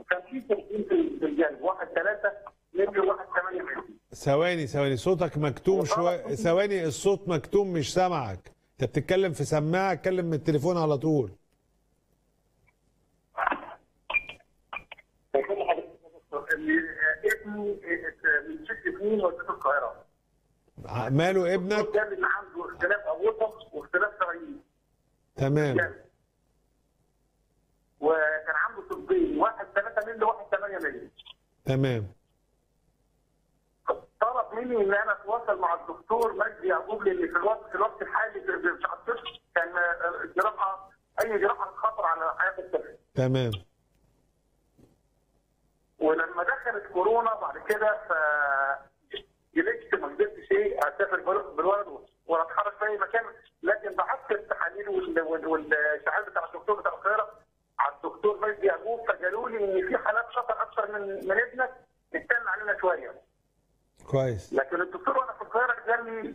كان في تسجيل في في الجنب واحد ثلاثه ملي وواحد ثمانيه ملي ثواني ثواني صوتك مكتوم شويه ثواني الصوت مكتوم مش سامعك انت بتتكلم في سماعه اتكلم من التليفون على طول فكل حاجه اللي ابني من ست سنين وديته القاهره ع- ماله ابنك قال ان عنده اختلاف اوسط واختلاف شرايين تمام وكان عنده طبين واحد 3 مللي وواحد 8 مللي تمام طلب مني ان انا اتواصل مع الدكتور مجدي يعقوب لان في الوقت في الوقت الحالي في في بتاع الطفل كان الجراحه اي جراحه خطر على حياه الطفل تمام ولما دخلت كورونا بعد كده ف جلست ما قدرتش ايه اسافر بال- بالولد ولا اتحرك في اي مكان لكن بحثت التحاليل وال- وال- والاشعاعات بتاع الدكتور بتاع القاهره على الدكتور مجدي يعقوب فقالوا لي ان في حالات خطر اكثر من من ابنك استنى علينا شويه كويس لكن الدكتور وانا في القاهره قال لي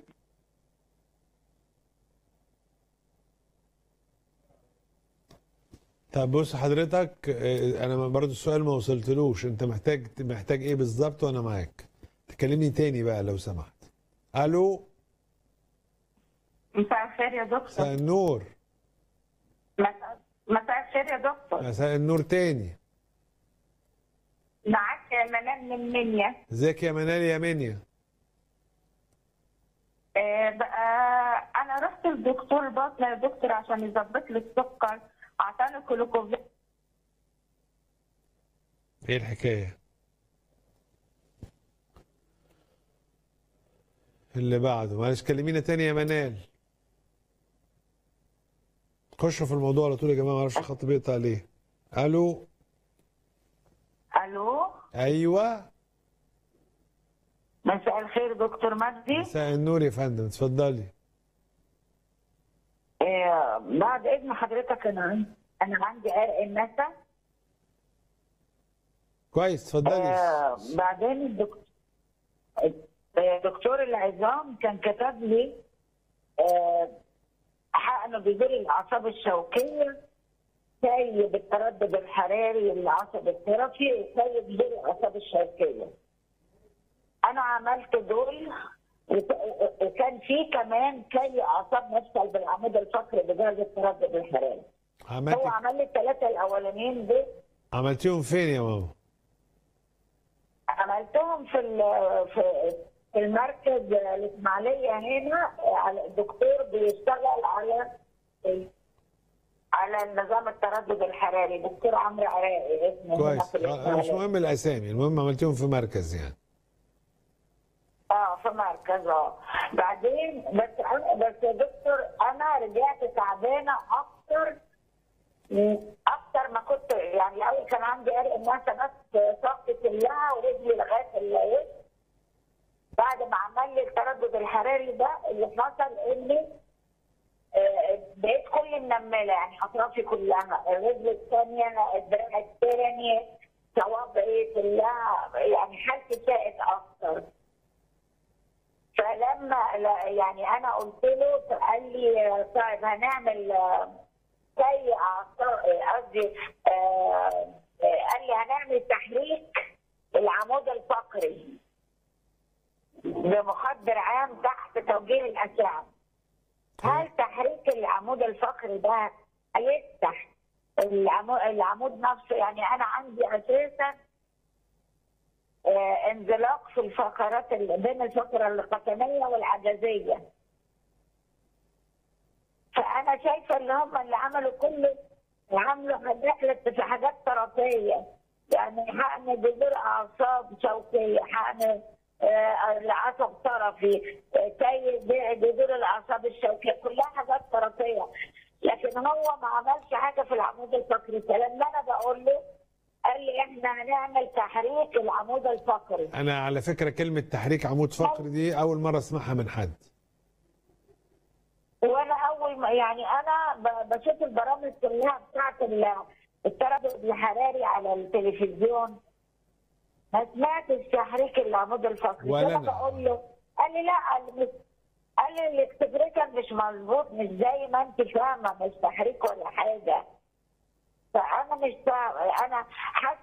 طب بص حضرتك اه، انا برضو السؤال ما وصلتلوش انت محتاج محتاج ايه بالظبط وانا معاك تكلمني تاني بقى لو سمحت الو مساء الخير يا دكتور مساء النور مساء مساء الخير يا دكتور مساء النور تاني معاك منال من منيا ازيك يا منال يا منيا آه بقى انا رحت للدكتور باطنة يا دكتور عشان يظبط لي السكر اعطاني كلوكوفيت ايه الحكايه اللي بعده معلش كلمينا تاني يا منال خشوا في الموضوع على طول يا جماعه ما اعرفش الخط بيقطع ليه الو الو ايوه مساء الخير دكتور مجدي مساء النور يا فندم اتفضلي آه بعد اذن حضرتك انا عندي انا عندي عرق النسا كويس اتفضلي آه بعدين الدكتور دكتور العظام كان كتب لي آه حقنه بيدير الاعصاب الشوكيه زي بالتردد الحراري العصب الطرفي زي بيدير الاعصاب الشوكيه انا عملت دول وك- وكان في كمان كي اعصاب مفصل بالعمود الفقري بجهاز التردد الحراري عملت هو عمل لي الثلاثه الاولانيين دول عملتيهم فين يا ماما عملتهم في ال- في في المركز الاسماعيليه هنا على الدكتور بيشتغل على على نظام التردد الحراري دكتور عمرو عراقي اسمه هنا كويس في آه، مش الإسماعيلية. مهم الاسامي المهم عملتيهم في مركز يعني اه في مركز اه بعدين بس انا بس يا دكتور انا رجعت تعبانه اكتر اكتر ما كنت يعني الاول كان عندي عرق الناس بس صفت كلها ورجلي لغايه الوسط بعد ما عمل لي التردد الحراري ده اللي حصل اني آه، بقيت كل منمله يعني اطرافي كلها الرجل الثانيه الدراع الثاني صوابعي كلها يعني حالتي ساءت اكتر فلما لا- يعني انا قلت له فقال لي طيب هنعمل آه، زي أعصاب- آه، قصدي آه، آه، قال لي هنعمل تحريك العمود الفقري بمخدر عام تحت توجيه الاشعه هل تحريك العمود الفقري ده هيفتح العمود, العمود نفسه يعني انا عندي اساسا آه، انزلاق في الفقرات اللي بين الفقره القطنيه والعجزيه فانا شايفه ان هم اللي عملوا كل عملوا حاجات في حاجات طرفيه يعني حقن جذور اعصاب شوكيه حقن آه، العصب طرفي آه، كي جذور الاعصاب الشوكيه كلها حاجات طرفيه لكن هو ما عملش حاجه في العمود الفقري فلما انا بقول له قال لي احنا هنعمل تحريك العمود الفقري انا على فكره كلمه تحريك عمود فقري دي اول مره اسمعها من حد وانا اول ما يعني انا ب- بشوف البرامج كلها بتاعت ال- التردد الحراري على التلفزيون ما سمعتش تحريك العمود الفقري ولا فانا أنا. بقول له قال لي لا قال لي- قال لي الاكسبريشن مش مظبوط مش زي ما انت فاهمه مش تحريك ولا حاجه فانا مش فاهمه انا حاسه